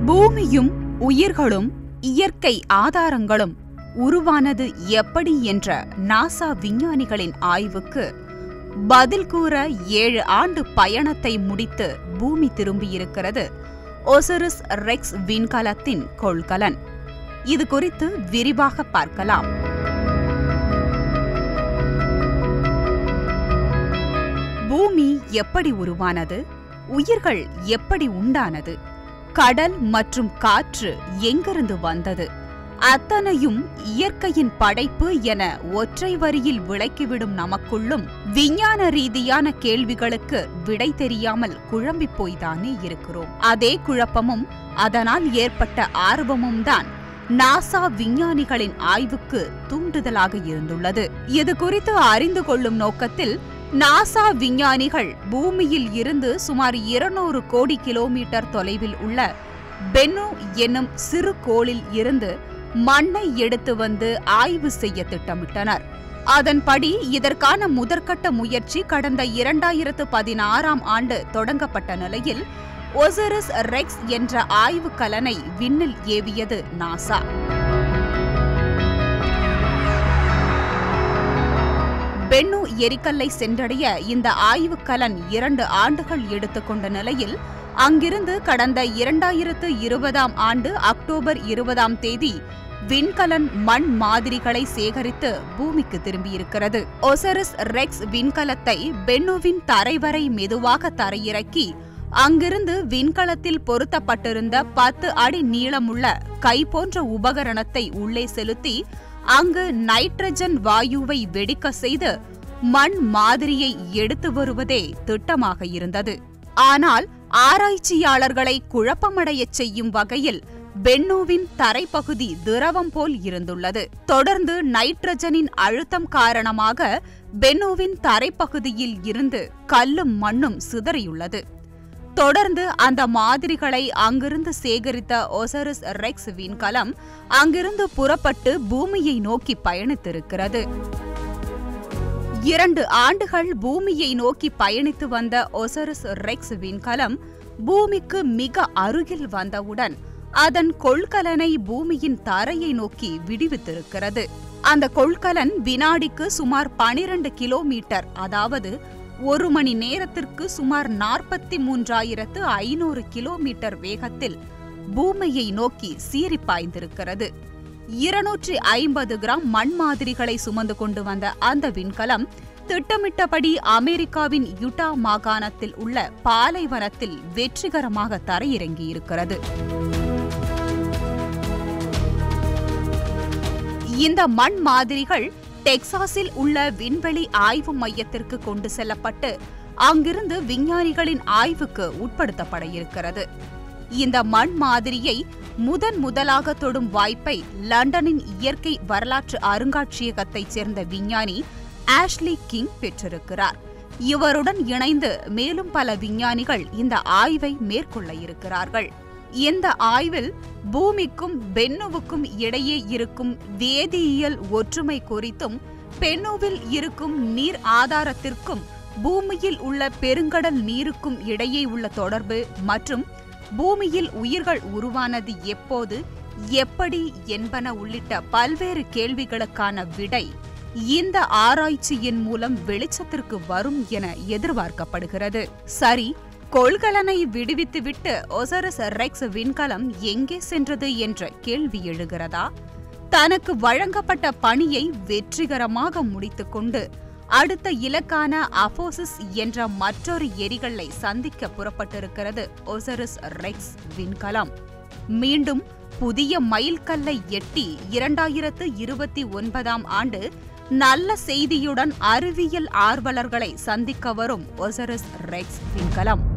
பூமியும் உயிர்களும் இயற்கை ஆதாரங்களும் உருவானது எப்படி என்ற நாசா விஞ்ஞானிகளின் ஆய்வுக்கு பதில் கூற ஏழு ஆண்டு பயணத்தை முடித்து பூமி திரும்பியிருக்கிறது ஒசரிஸ் ரெக்ஸ் விண்கலத்தின் கொள்கலன் இது குறித்து விரிவாக பார்க்கலாம் பூமி எப்படி உருவானது உயிர்கள் எப்படி உண்டானது கடல் மற்றும் காற்று எங்கிருந்து வந்தது அத்தனையும் இயற்கையின் படைப்பு என ஒற்றை வரியில் விளக்கிவிடும் நமக்குள்ளும் விஞ்ஞான ரீதியான கேள்விகளுக்கு விடை தெரியாமல் குழம்பிப் போய்தானே இருக்கிறோம் அதே குழப்பமும் அதனால் ஏற்பட்ட ஆர்வமும் தான் நாசா விஞ்ஞானிகளின் ஆய்வுக்கு தூண்டுதலாக இருந்துள்ளது இது குறித்து அறிந்து கொள்ளும் நோக்கத்தில் நாசா விஞ்ஞானிகள் பூமியில் இருந்து சுமார் இருநூறு கோடி கிலோமீட்டர் தொலைவில் உள்ள பென்னு என்னும் சிறு கோளில் இருந்து மண்ணை எடுத்து வந்து ஆய்வு செய்ய திட்டமிட்டனர் அதன்படி இதற்கான முதற்கட்ட முயற்சி கடந்த இரண்டாயிரத்து பதினாறாம் ஆண்டு தொடங்கப்பட்ட நிலையில் ஒசரிஸ் ரெக்ஸ் என்ற ஆய்வு கலனை விண்ணில் ஏவியது நாசா பென்னு எரிக்கல்லை சென்றடைய இந்த ஆய்வுக்கலன் இரண்டு ஆண்டுகள் எடுத்துக்கொண்ட நிலையில் அங்கிருந்து கடந்த இரண்டாயிரத்து இருபதாம் ஆண்டு அக்டோபர் இருபதாம் தேதி விண்கலன் மண் மாதிரிகளை சேகரித்து பூமிக்கு திரும்பியிருக்கிறது ஒசரிஸ் ரெக்ஸ் விண்கலத்தை பென்னுவின் தரைவரை மெதுவாக தரையிறக்கி அங்கிருந்து விண்கலத்தில் பொருத்தப்பட்டிருந்த பத்து அடி நீளமுள்ள கை போன்ற உபகரணத்தை உள்ளே செலுத்தி அங்கு நைட்ரஜன் வாயுவை வெடிக்க செய்து மண் மாதிரியை எடுத்து வருவதே திட்டமாக இருந்தது ஆனால் ஆராய்ச்சியாளர்களை குழப்பமடையச் செய்யும் வகையில் பென்னோவின் தரைப்பகுதி திரவம் போல் இருந்துள்ளது தொடர்ந்து நைட்ரஜனின் அழுத்தம் காரணமாக பென்னோவின் தரைப்பகுதியில் இருந்து கல்லும் மண்ணும் சிதறியுள்ளது தொடர்ந்து அந்த மாதிரிகளை அங்கிருந்து சேகரித்த ஒசரிஸ் ரெக்ஸ் விண்கலம் அங்கிருந்து புறப்பட்டு பூமியை நோக்கி பயணித்திருக்கிறது இரண்டு ஆண்டுகள் பூமியை நோக்கி பயணித்து வந்த ஒசரிஸ் ரெக்ஸ் விண்கலம் பூமிக்கு மிக அருகில் வந்தவுடன் அதன் கொள்கலனை பூமியின் தரையை நோக்கி விடுவித்திருக்கிறது அந்த கொள்கலன் வினாடிக்கு சுமார் பனிரண்டு கிலோமீட்டர் அதாவது ஒரு மணி நேரத்திற்கு சுமார் நாற்பத்தி மூன்றாயிரத்து ஐநூறு கிலோமீட்டர் வேகத்தில் பூமியை நோக்கி சீறி பாய்ந்திருக்கிறது இருநூற்றி ஐம்பது கிராம் மண் மாதிரிகளை சுமந்து கொண்டு வந்த அந்த விண்கலம் திட்டமிட்டபடி அமெரிக்காவின் யுட்டா மாகாணத்தில் உள்ள பாலைவனத்தில் வெற்றிகரமாக தரையிறங்கியிருக்கிறது இந்த மண் மாதிரிகள் டெக்சாஸில் உள்ள விண்வெளி ஆய்வு மையத்திற்கு கொண்டு செல்லப்பட்டு அங்கிருந்து விஞ்ஞானிகளின் ஆய்வுக்கு உட்படுத்தப்பட இருக்கிறது இந்த மண் மாதிரியை முதன் முதலாக தொடும் வாய்ப்பை லண்டனின் இயற்கை வரலாற்று அருங்காட்சியகத்தைச் சேர்ந்த விஞ்ஞானி ஆஷ்லி கிங் பெற்றிருக்கிறார் இவருடன் இணைந்து மேலும் பல விஞ்ஞானிகள் இந்த ஆய்வை மேற்கொள்ள இருக்கிறார்கள் இந்த ஆய்வில் பூமிக்கும் பென்னுவுக்கும் இடையே இருக்கும் வேதியியல் ஒற்றுமை குறித்தும் பென்னுவில் இருக்கும் நீர் ஆதாரத்திற்கும் பூமியில் உள்ள பெருங்கடல் நீருக்கும் இடையே உள்ள தொடர்பு மற்றும் பூமியில் உயிர்கள் உருவானது எப்போது எப்படி என்பன உள்ளிட்ட பல்வேறு கேள்விகளுக்கான விடை இந்த ஆராய்ச்சியின் மூலம் வெளிச்சத்திற்கு வரும் என எதிர்பார்க்கப்படுகிறது சரி கொள்கலனை விடுவித்துவிட்டு ஒசரஸ் ரெக்ஸ் விண்கலம் எங்கே சென்றது என்ற கேள்வி எழுகிறதா தனக்கு வழங்கப்பட்ட பணியை வெற்றிகரமாக முடித்துக்கொண்டு அடுத்த இலக்கான அபோசிஸ் என்ற மற்றொரு எரிகல்லை சந்திக்க புறப்பட்டிருக்கிறது ஒசரிஸ் ரெக்ஸ் விண்கலம் மீண்டும் புதிய மைல்கல்லை எட்டி இரண்டாயிரத்து இருபத்தி ஒன்பதாம் ஆண்டு நல்ல செய்தியுடன் அறிவியல் ஆர்வலர்களை சந்திக்க வரும் ஒசரிஸ் ரெக்ஸ் விண்கலம்